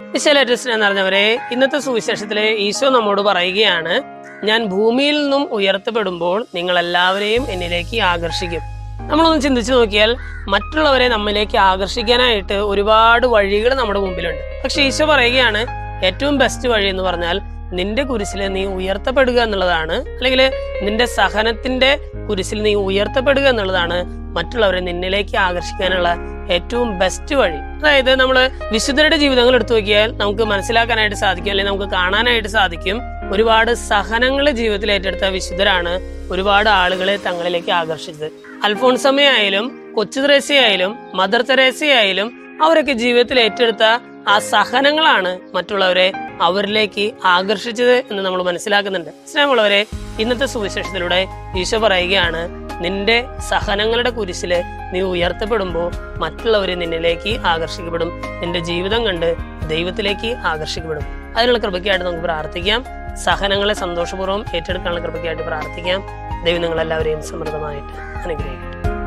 വിശാലേറ്റസ്റ്റിനെ നിറഞ്ഞവരെ ഇന്നത്തെ സുവിശേഷത്തിലെ ഈശോ നമ്മോട് പറയുകയാണ് ഞാൻ ഭൂമിയിൽ നിന്നും ഉയർത്തപ്പെടുമ്പോൾ നിങ്ങൾ എല്ലാവരെയും എന്നിലേക്ക് ആകർഷിക്കും നമ്മളൊന്ന് ചിന്തിച്ചു നോക്കിയാൽ മറ്റുള്ളവരെ നമ്മിലേക്ക് ആകർഷിക്കാനായിട്ട് ഒരുപാട് വഴികൾ നമ്മുടെ മുമ്പിലുണ്ട് പക്ഷെ ഈശോ പറയുകയാണ് ഏറ്റവും ബെസ്റ്റ് വഴി എന്ന് പറഞ്ഞാൽ നിന്റെ കുരിശിൽ നീ ഉയർത്തപ്പെടുക എന്നുള്ളതാണ് അല്ലെങ്കിൽ നിന്റെ സഹനത്തിന്റെ കുരിശിൽ നീ ഉയർത്തപ്പെടുക എന്നുള്ളതാണ് മറ്റുള്ളവരെ നിന്നിലേക്ക് ആകർഷിക്കാനുള്ള ഏറ്റവും ബെസ്റ്റ് വഴി അതായത് നമ്മൾ വിശുദ്ധരുടെ ജീവിതങ്ങൾ എടുത്തു നോക്കിയാൽ നമുക്ക് മനസ്സിലാക്കാനായിട്ട് സാധിക്കും അല്ലെങ്കിൽ നമുക്ക് കാണാനായിട്ട് സാധിക്കും ഒരുപാട് സഹനങ്ങൾ ജീവിതത്തിൽ ഏറ്റെടുത്ത വിശുദ്ധരാണ് ഒരുപാട് ആളുകളെ തങ്ങളിലേക്ക് ആകർഷിച്ചത് അൽഫോൺസമ്മയായാലും കൊച്ചു തെരേസയായാലും മദർ തെരേസയായാലും അവരൊക്കെ ജീവിതത്തിൽ ഏറ്റെടുത്ത ആ സഹനങ്ങളാണ് മറ്റുള്ളവരെ അവരിലേക്ക് ആകർഷിച്ചത് എന്ന് നമ്മൾ മനസ്സിലാക്കുന്നുണ്ട് സ്നേഹമുള്ളവരെ ഇന്നത്തെ സുവിശേഷത്തിലൂടെ ഈശോ പറയുകയാണ് നിന്റെ സഹനങ്ങളുടെ കുരിശില് നീ ഉയർത്തപ്പെടുമ്പോൾ മറ്റുള്ളവരെ നിന്നിലേക്ക് ആകർഷിക്കപ്പെടും നിന്റെ ജീവിതം കണ്ട് ദൈവത്തിലേക്ക് ആകർഷിക്കപ്പെടും അതിനുള്ള കൃപയ്ക്കായിട്ട് നമുക്ക് പ്രാർത്ഥിക്കാം സഹനങ്ങളെ സന്തോഷപൂർവ്വം ഏറ്റെടുക്കാനുള്ള കൃപയ്ക്കായിട്ട് പ്രാർത്ഥിക്കാം ദൈവം നിങ്ങളെല്ലാവരെയും സമൃദ്ധമായിട്ട് അനുഗ്രഹിക്കട്ടെ